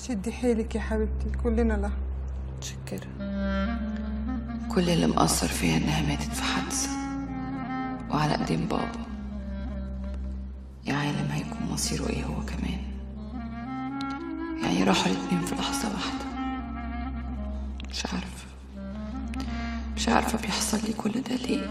شدي حيلك يا حبيبتي كلنا لها متشكرة كل اللي مأثر فيها إنها ماتت في حادثة وعلى إيدين بابا يا عالم هيكون مصيره إيه هو كمان يعني راحوا الاتنين في لحظة واحدة مش عارفة مش عارفة بيحصل لي كل ده ليه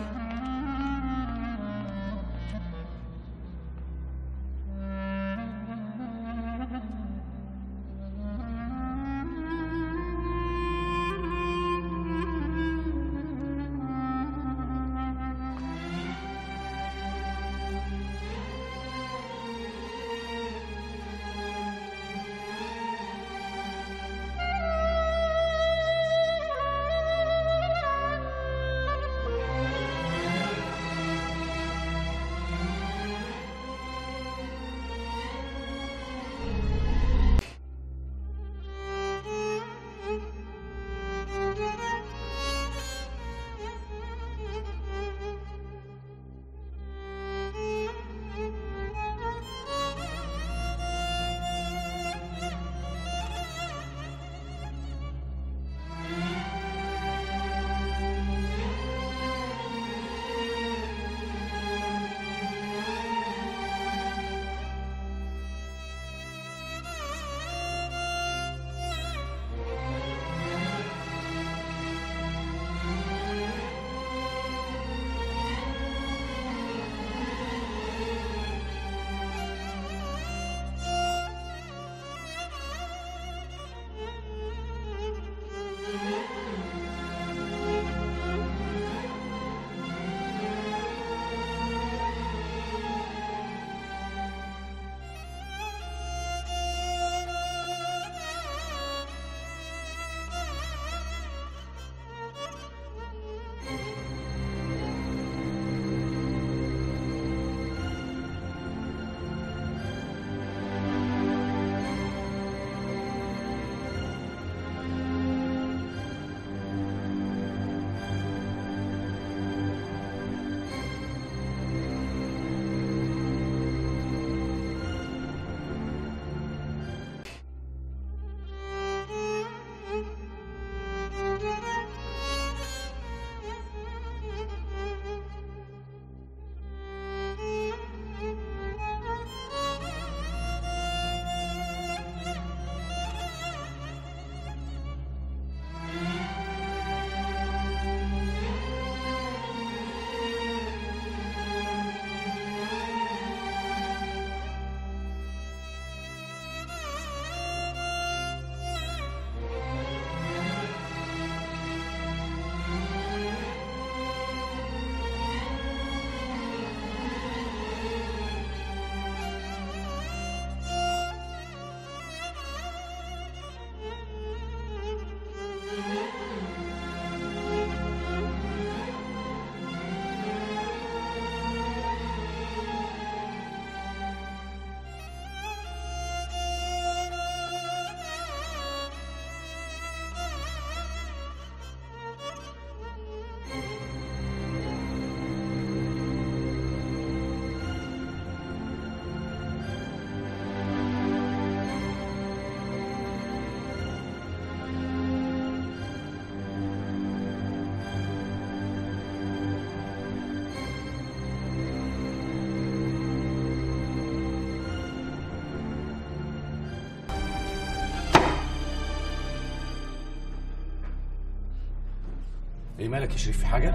ايه مالك يا شريف في حاجه؟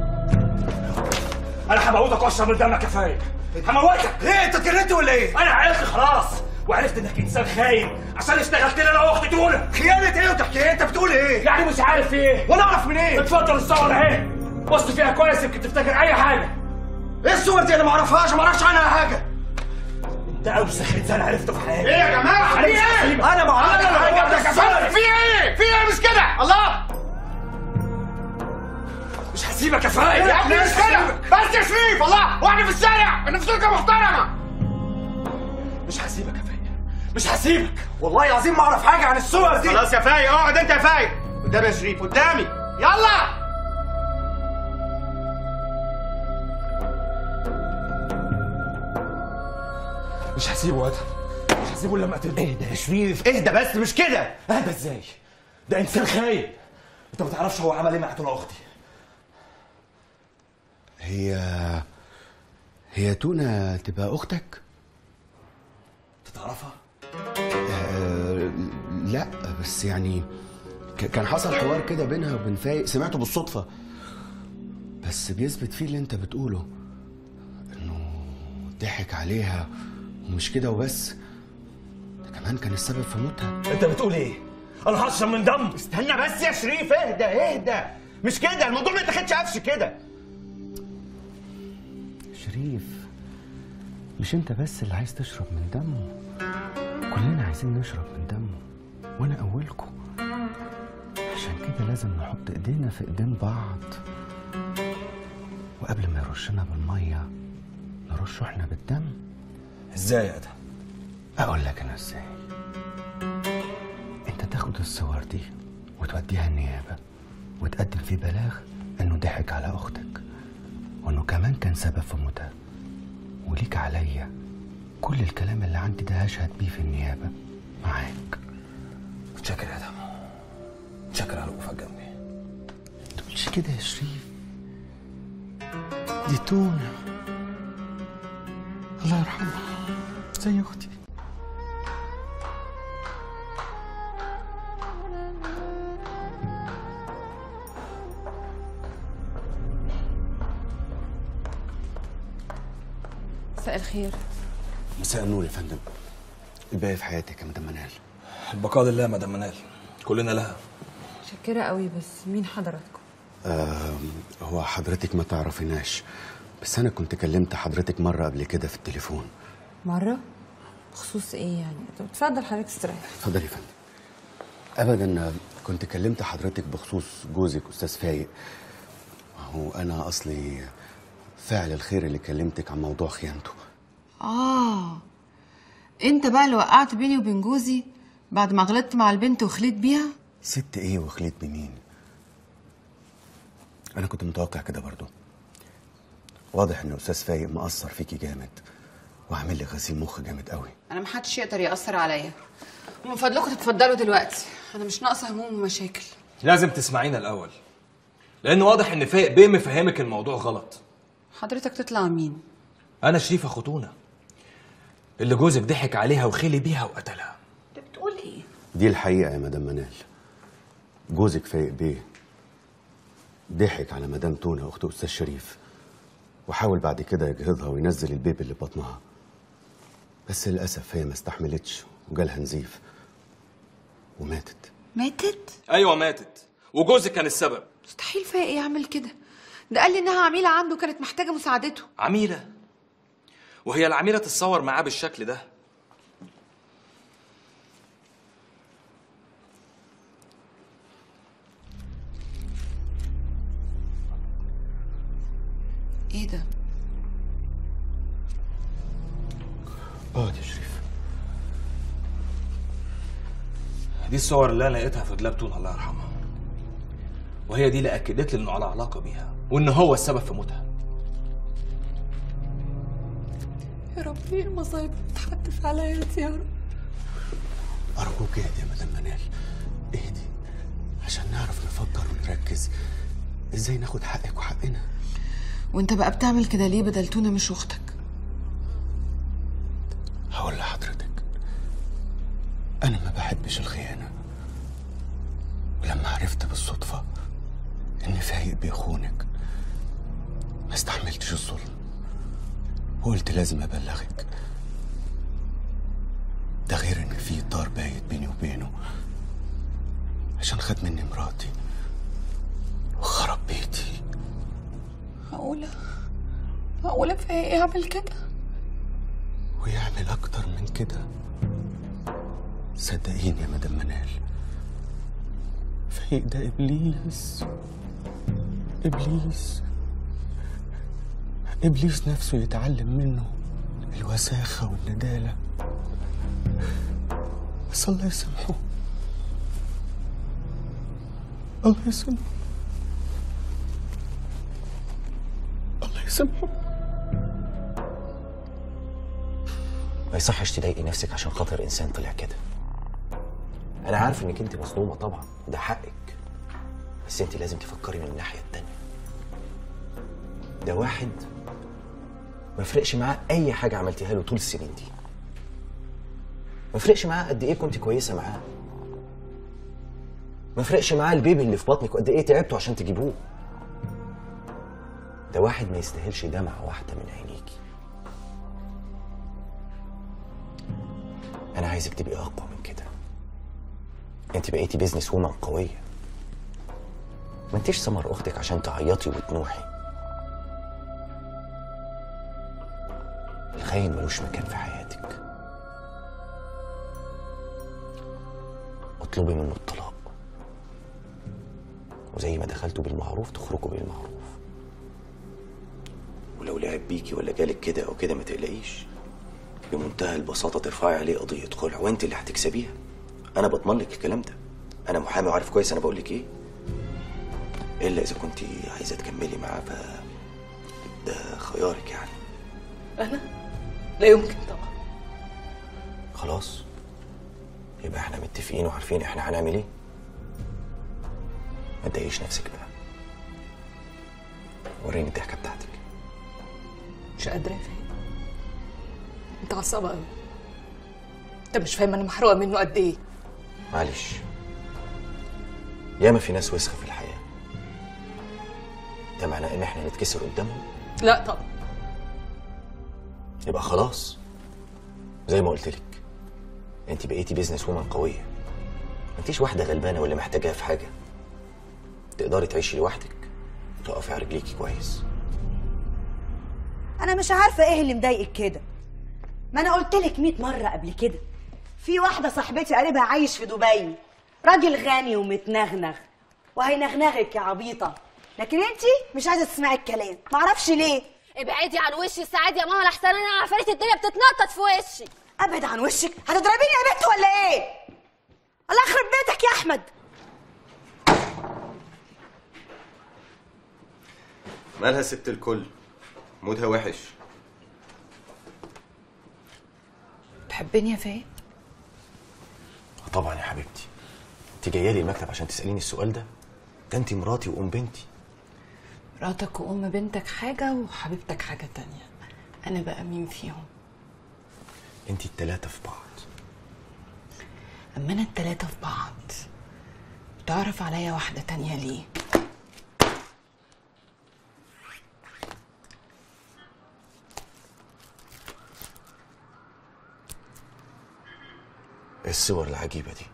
انا هموتك واشرب من دمك يا فايق هموتك ليه انت اتجننت ولا ايه؟ انا عرفت خلاص وعرفت انك انسان خاين عشان اشتغلت لي انا واختي دولة خيانة ايه وتحكي ايه؟ انت بتقول ايه؟ يعني مش عارف ايه وانا اعرف منين؟ اتفضل الصور اهي بص فيها كويس يمكن تفتكر اي حاجه ايه الصور دي انا ما اعرفهاش ما اعرفش عنها حاجة انت اوسخ انسان عرفته في حياتي ايه يا جماعة؟ أنا في مش ايه؟ هسيبك. انا ما اعرفش أنا اللي هجيب لك حاجة الصور. في ايه؟ في ايه مش كده؟ الله مش هسيبك يا فايق يا ابني مش كده بس يا شريف الله واحنا في الشارع انا في شركة محترمة مش هسيبك يا فايق مش هسيبك والله العظيم ما اعرف حاجة عن الصور دي خلاص يا فايق اقعد انت يا فايق قدامي يا شريف قدامي يلا مش هسيبه ادهم مش اسيبه لما اقتله اهدى يا شريف اهدى بس مش كده اهدى ازاي ده انسان خاين انت ما تعرفش هو عمل ايه مع تونه اختي هي هي تونة تبقى أختك؟ انت تعرفها آه لا بس يعني ك- كان حصل حوار كده بينها وبين فايق سمعته بالصدفة بس بيثبت فيه اللي انت بتقوله انه ضحك عليها ومش كده وبس ده كمان كان السبب في موتها انت بتقول ايه انا هشرب من دم استنى بس يا شريف اهدى اهدى مش كده الموضوع ما يتاخدش قفش كده شريف مش انت بس اللي عايز تشرب من دمه كلنا عايزين نشرب من دمه وانا اولكم عشان كده لازم نحط ايدينا في ايدين بعض وقبل ما يرشنا بالميه نرشه احنا بالدم ازاي يا ادم اقول لك انا ازاي انت تاخد الصور دي وتوديها النيابه وتقدم فيه بلاغ انه ضحك على اختك وانه كمان كان سبب في موتها وليك عليا كل الكلام اللي عندي ده هشهد بيه في النيابه معاك متشكر يا ادم متشكر على وقوفك جنبي تقولش كده يا شريف دي تونة الله يرحمها زي اختي مساء الخير مساء النور يا فندم الباقي في حياتك يا مدام منال البقاء لله يا مدام منال كلنا لها متشكرة قوي بس مين حضراتكم آم، هو حضرتك ما تعرفيناش بس انا كنت كلمت حضرتك مره قبل كده في التليفون مرة بخصوص ايه يعني طب اتفضل حضرتك استريح اتفضل يا فندم ابدا كنت كلمت حضرتك بخصوص جوزك استاذ فايق هو انا اصلي فاعل الخير اللي كلمتك عن موضوع خيانته اه انت بقى اللي وقعت بيني وبين جوزي بعد ما غلطت مع البنت وخليت بيها ست ايه وخليت بمين انا كنت متوقع كده برضو واضح ان استاذ فايق مأثر فيكي جامد وعامل لي غسيل مخ جامد قوي انا محدش يقدر يأثر عليا ومن فضلكم تتفضلوا دلوقتي انا مش ناقصه هموم ومشاكل لازم تسمعينا الاول لان واضح ان فايق بيه مفهمك الموضوع غلط حضرتك تطلع مين انا شريف اخوتونه اللي جوزك ضحك عليها وخلي بيها وقتلها انت بتقول ايه دي الحقيقة يا مدام منال جوزك فايق بيه ضحك على مدام تونة أخت أستاذ شريف وحاول بعد كده يجهضها وينزل البيبي اللي في بطنها بس للأسف هي ما استحملتش وجالها نزيف وماتت ماتت ايوه ماتت وجوزك كان السبب مستحيل فايق يعمل كده ده قال لي انها عميله عنده كانت محتاجه مساعدته عميله وهي العميله تتصور معاه بالشكل ده ايه ده اقعد يا شريف دي الصور اللي انا لقيتها في دولاب تونه الله يرحمها وهي دي اللي اكدت لي انه على علاقه بيها وان هو السبب في موتها يا ربي المصايب بتحدف عليا يا رب أرجوك اهدي يا مدام منال اهدي عشان نعرف نفكر ونركز ازاي ناخد حقك وحقنا وانت بقى بتعمل كده ليه بدل تونه مش اختك هقول لحضرتك أنا ما بحبش الخيانة ولما عرفت بالصدفة إن فايق بيخونك ما استحملتش الظلم وقلت لازم أبلغك ده غير إن في طار بايت بيني وبينه عشان خد مني مراتي وخرب بيتي معقوله معقوله فايق يعمل كده ويعمل أكتر من كده صدقيني يا مدام منال فايق ده إبليس إبليس إبليس نفسه يتعلم منه الوساخة والندالة بس الله يسامحه الله يسامحه الله يسامحه ما يصحش تضايقي نفسك عشان خاطر انسان طلع كده انا عارف انك انت مظلومه طبعا ده حقك بس انت لازم تفكري من الناحيه التانيه ده واحد ما فرقش معاه اي حاجه عملتيها له طول السنين دي ما فرقش معاه قد ايه كنت كويسه معاه ما فرقش معاه البيبي اللي في بطنك وقد ايه تعبتوا عشان تجيبوه ده واحد ما يستاهلش دمعه واحده من عينيكي انا عايزك تبقي اقوى من كده انت بقيتي بيزنس وومن قويه ما انتيش سمر اختك عشان تعيطي وتنوحي الخاين ملوش مكان في حياتك اطلبي منه الطلاق وزي ما دخلتوا بالمعروف تخرجوا بالمعروف ولو لعب بيكي ولا جالك كده او كده ما تقلقيش بمنتهى البساطه ترفعي عليه قضيه خلع وانت اللي هتكسبيها انا بضمن لك الكلام ده انا محامي وعارف كويس انا بقول لك ايه الا اذا كنت عايزه تكملي معاه ف ده خيارك يعني انا لا يمكن طبعا خلاص يبقى احنا متفقين وعارفين احنا هنعمل ايه ما تضايقيش نفسك بقى وريني الضحكه بتاعتك مش قادره يا فاهم انت عصبه قوي انت مش فاهم انا محروقه منه قد ايه معلش ياما في ناس وسخه في الحياه ده معناه ان احنا نتكسر قدامهم لا طبعا يبقى خلاص زي ما قلت لك انت بقيتي بيزنس وومن قويه ما انتيش واحده غلبانه ولا محتاجاها في حاجه تقدري تعيشي لوحدك وتقفي على رجليكي كويس انا مش عارفه ايه اللي مضايقك كده ما انا قلت لك 100 مره قبل كده في واحده صاحبتي قريبها عايش في دبي راجل غني ومتنغنغ وهينغنغك يا عبيطه لكن انت مش عايزه تسمعي الكلام معرفش ليه ابعدي عن وشي السعاد يا ماما لحسن انا عفاريت الدنيا بتتنطط في وشي ابعد عن وشك هتضربيني يا بنت ولا ايه الله يخرب بيتك يا احمد مالها ست الكل مودها وحش تحبني يا فاهم طبعا يا حبيبتي انت جايه لي المكتب عشان تساليني السؤال ده ده انت مراتي وام بنتي مراتك وام بنتك حاجه وحبيبتك حاجه تانية انا بقى مين فيهم انت التلاتة في بعض اما انا التلاتة في بعض تعرف عليا واحده تانية ليه ايه الصور العجيبه دي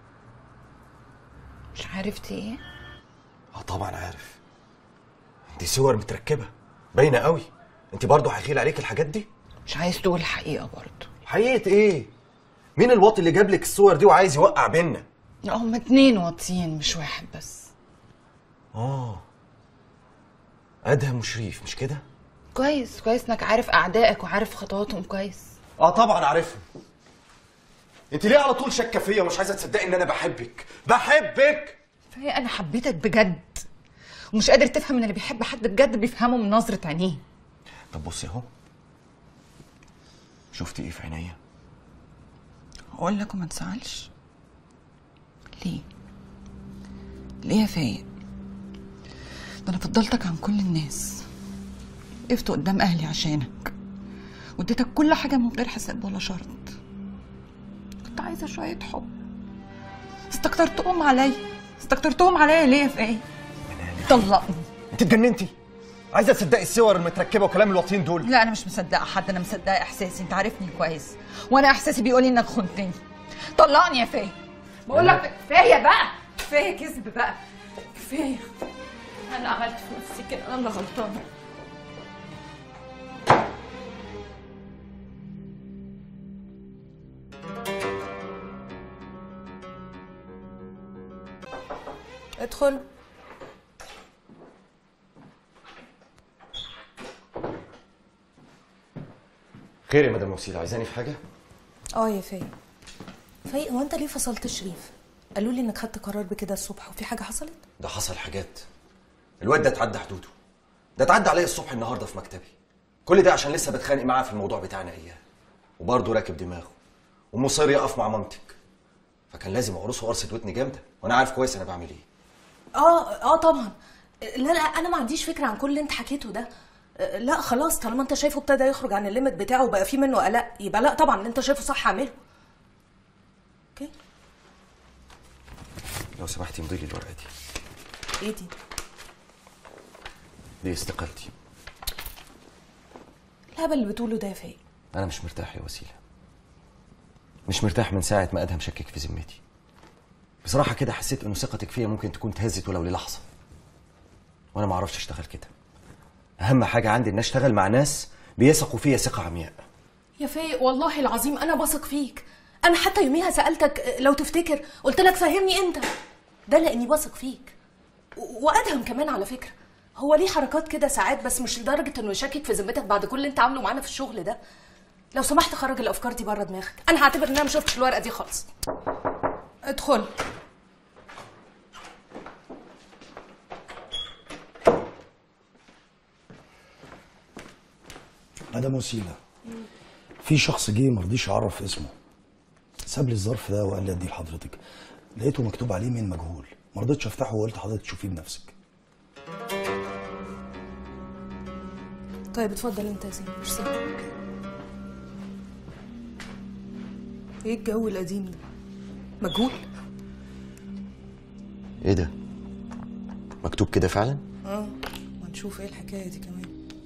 مش عرفتي ايه اه طبعا عارف دي صور متركبه باينه قوي انت برضه هيخيل عليك الحاجات دي مش عايز تقول الحقيقه برضه حقيقه ايه مين الواطي اللي جاب لك الصور دي وعايز يوقع بينا لا هما اتنين واطيين مش واحد بس اه ادهم وشريف مش كده كويس كويس انك عارف اعدائك وعارف خطواتهم كويس اه طبعا عارفهم انت ليه على طول شاكه فيا ومش عايزه تصدقي ان انا بحبك بحبك فهي انا حبيتك بجد ومش قادر تفهم ان اللي بيحب حد بجد بيفهمه من نظره عينيه طب بصي اهو شفتي ايه في عينيا اقول لك وما تزعلش ليه ليه يا فايق ده انا فضلتك عن كل الناس وقفت قدام اهلي عشانك واديتك كل حاجه من غير حساب ولا شرط كنت عايزه شويه حب استكترتهم عليا استكترتهم عليا ليه يا فايق طلقني انت اتجننتي عايزه تصدقي الصور المتركبه وكلام الواطيين دول لا انا مش مصدقه حد انا مصدقه احساسي انت عارفني كويس وانا احساسي بيقول لي انك خنتني طلقني يا فايه بقول لك كفايه بقى كفايه كذب بقى كفايه انا عملت في نفسي كده انا اللي غلطانه ادخل خير يا مدام وسيله عايزاني في حاجه اه يا فايق فايق هو انت ليه فصلت شريف قالوا لي انك خدت قرار بكده الصبح وفي حاجه حصلت ده حصل حاجات الواد ده اتعدى حدوده ده اتعدى عليا الصبح النهارده في مكتبي كل ده عشان لسه بتخانق معاه في الموضوع بتاعنا اياه وبرضه راكب دماغه ومصر يقف مع مامتك فكان لازم اقرصه قرصه ودن جامده وانا عارف كويس انا بعمل ايه اه اه طبعا لا لا انا ما عنديش فكره عن كل اللي انت حكيته ده لا خلاص طالما انت شايفه ابتدى يخرج عن الليمت بتاعه وبقى فيه منه قلق يبقى لا طبعا اللي انت شايفه صح اعمله اوكي لو سمحتي امضي لي الورقه دي ايه دي دي استقالتي الهبل اللي بتقوله ده يا فايق انا مش مرتاح يا وسيله مش مرتاح من ساعه ما ادهم شكك في ذمتي بصراحه كده حسيت انه ثقتك فيا ممكن تكون اتهزت ولو للحظه وانا ما اعرفش اشتغل كده اهم حاجه عندي ان اشتغل مع ناس بيثقوا فيا ثقه عمياء يا فايق والله العظيم انا بثق فيك انا حتى يوميها سالتك لو تفتكر قلت لك فهمني انت ده لاني بثق فيك و- وادهم كمان على فكره هو ليه حركات كده ساعات بس مش لدرجه انه يشكك في ذمتك بعد كل اللي انت عامله معانا في الشغل ده لو سمحت خرج الافكار دي بره دماغك انا هعتبر ان انا ما شفتش الورقه دي خالص ادخل مدام وسيلة في شخص جه ما رضيش يعرف اسمه ساب لي الظرف ده وقال لي اديه لحضرتك لقيته مكتوب عليه من مجهول ما رضيتش افتحه وقلت حضرتك تشوفيه بنفسك طيب اتفضل انت يا سيدي ميرسي ايه الجو القديم ده مجهول ايه ده مكتوب كده فعلا اه ما نشوف ايه الحكايه دي كمان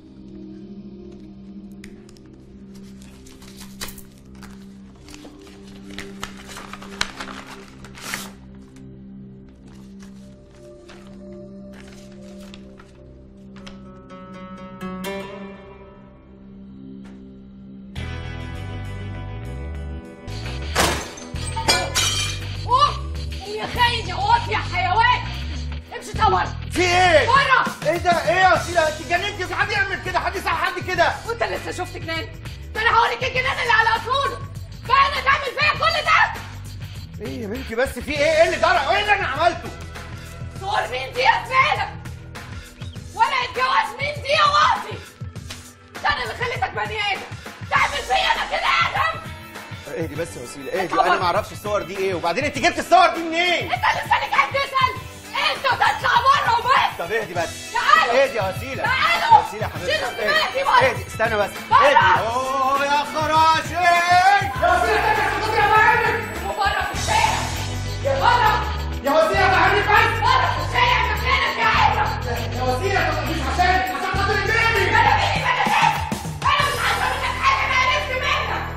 قوم قوم يا خاين يا قط يا حيوان امشي تمر في ايه؟ بره ايه ده؟ ايه يا وسيلة؟ انت اتجننتي في حد يعمل كده؟ حد يسمع حد كده؟ وانت لسه شفت جنان ده انا هوريك الجنان اللي على اصول بقى انا تعمل فيا كل ده ايه يا بنتي بس في ايه؟ ايه اللي جرى؟ ايه اللي انا عملته؟ صور مين دي يا زباله ولا الجواز مين دي يا واطي ده انا اللي خليتك بني ادم تعمل فيا انا كده يا ادم اهدي بس يا وسيلة اهدي انا ما اعرفش الصور دي ايه وبعدين انت جبت الصور دي منين؟ انت لسه اللي قاعد تسال انت تطلع بره وبس طب اهدي بس تعالوا. اهدي يا وسيلة تعالوا. يا وسيلة يا حبيبتي شيلوا اهدي. الزبالة دي بره. اهدي استنى بس بره. اهدي اوه يا خراشي يا وسيلة وبره في الشارع بره يا وسيلة فهمني بس بره في الشارع مكانك يا عبره يا وسيلة طب مش عشان عشان خاطر الجيراني انا مالي بلا نفس انا مش عارفه منك حاجه انا عرفت منك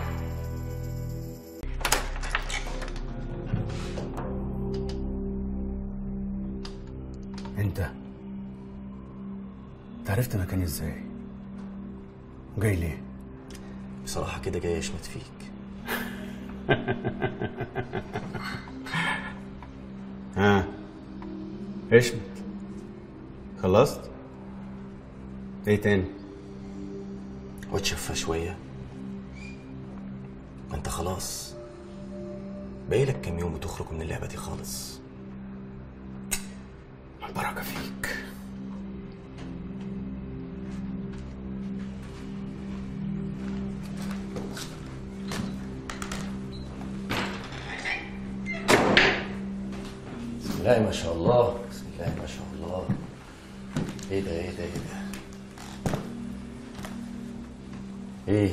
انت انت عرفت مكاني ازاي وجاي ليه بصراحه كده جاي اشمت فيك ها اشمت خلصت ايه تاني واتشفى شويه ما انت خلاص باقيلك كام يوم وتخرج من اللعبه دي خالص البركه فيك بسم الله ما شاء الله بسم الله ما شاء الله ايه ده ايه ده ايه ده ايه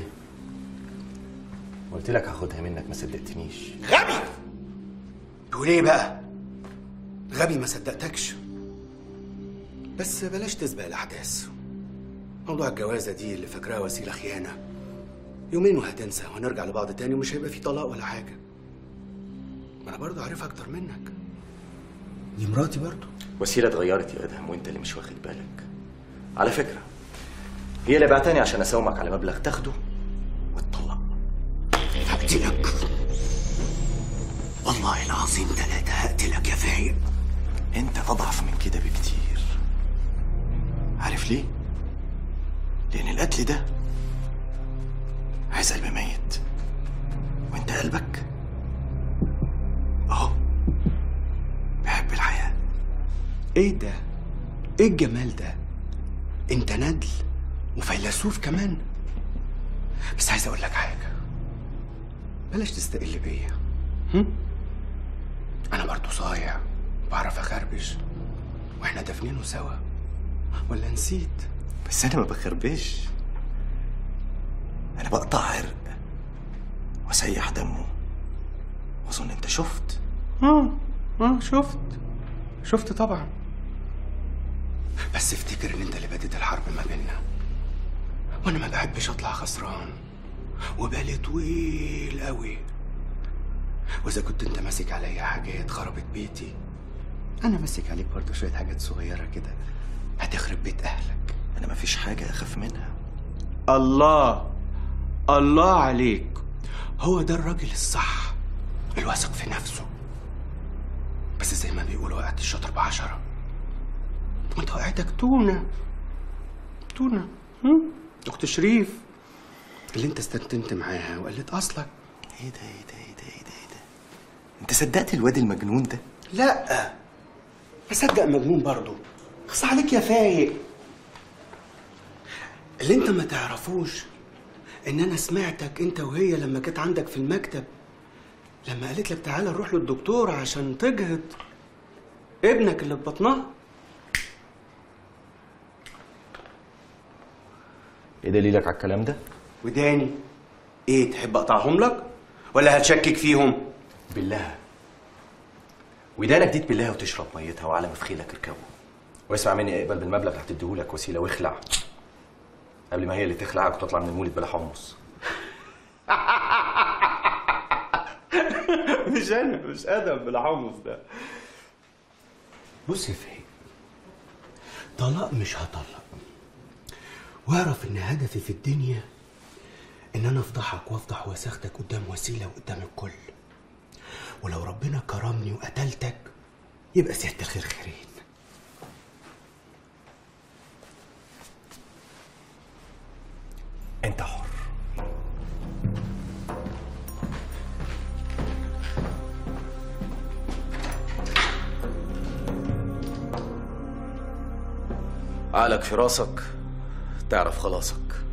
قلت لك هاخدها منك ما صدقتنيش غبي تقول ايه بقى غبي ما صدقتكش بس بلاش تسبق الاحداث موضوع الجوازه دي اللي فاكراها وسيله خيانه يومين وهتنسى وهنرجع لبعض تاني ومش هيبقى في طلاق ولا حاجه ما انا برضه عارفها اكتر منك دي مراتي برضه وسيله اتغيرت يا ادهم وانت اللي مش واخد بالك على فكره هي اللي بعتني عشان اساومك على مبلغ تاخده هقتلك والله العظيم ثلاثة هقتلك يا فايق انت اضعف من كده بكتير عارف ليه لان القتل ده عايز قلب ميت وانت قلبك اهو بحب الحياه ايه ده ايه الجمال ده انت ندل وفيلسوف كمان بس عايز اقول لك حاجه بلاش تستقل بيا هم؟ انا برضو صايع بعرف اخربش واحنا دافنينه سوا ولا نسيت بس انا ما بخربش انا بقطع عرق واسيح دمه واظن انت شفت اه اه شفت شفت طبعا بس افتكر ان انت اللي بديت الحرب ما بيننا وانا ما بحبش اطلع خسران وبالي طويل قوي واذا كنت انت ماسك عليا حاجات خربت بيتي انا ماسك عليك برضه شويه حاجات صغيره كده هتخرب بيت اهلك انا مفيش حاجه اخاف منها الله الله عليك هو ده الراجل الصح الواثق في نفسه بس زي ما بيقولوا وقعت الشاطر بعشرة وانت وقعتك تونة تونة هم؟ اخت شريف اللي انت استنتنت معاها وقلت اصلك ايه ده ايه ده ايه ده ايه ده ايه ده انت صدقت الواد المجنون ده لا اصدق مجنون برضه خص عليك يا فايق اللي انت ما تعرفوش ان انا سمعتك انت وهي لما كانت عندك في المكتب لما قالت لك تعالى نروح للدكتور عشان تجهض ابنك اللي في بطنها ايه دليلك على الكلام ده وداني ايه تحب اقطعهم لك ولا هتشكك فيهم بالله ودانك دي تبلها وتشرب ميتها وعلى مفخيلك اركبه واسمع مني اقبل بالمبلغ اللي هتديهولك وسيله واخلع قبل ما هي اللي تخلعك وتطلع من المولد بلا حمص مش انا مش ادم بالحمص ده بص يا فايق طلاق مش هطلق واعرف ان هدفي في الدنيا ان انا افضحك وافضح وساختك قدام وسيله وقدام الكل ولو ربنا كرمني وقتلتك يبقى سيادة الخير خيرين انت حر عقلك في راسك تعرف خلاصك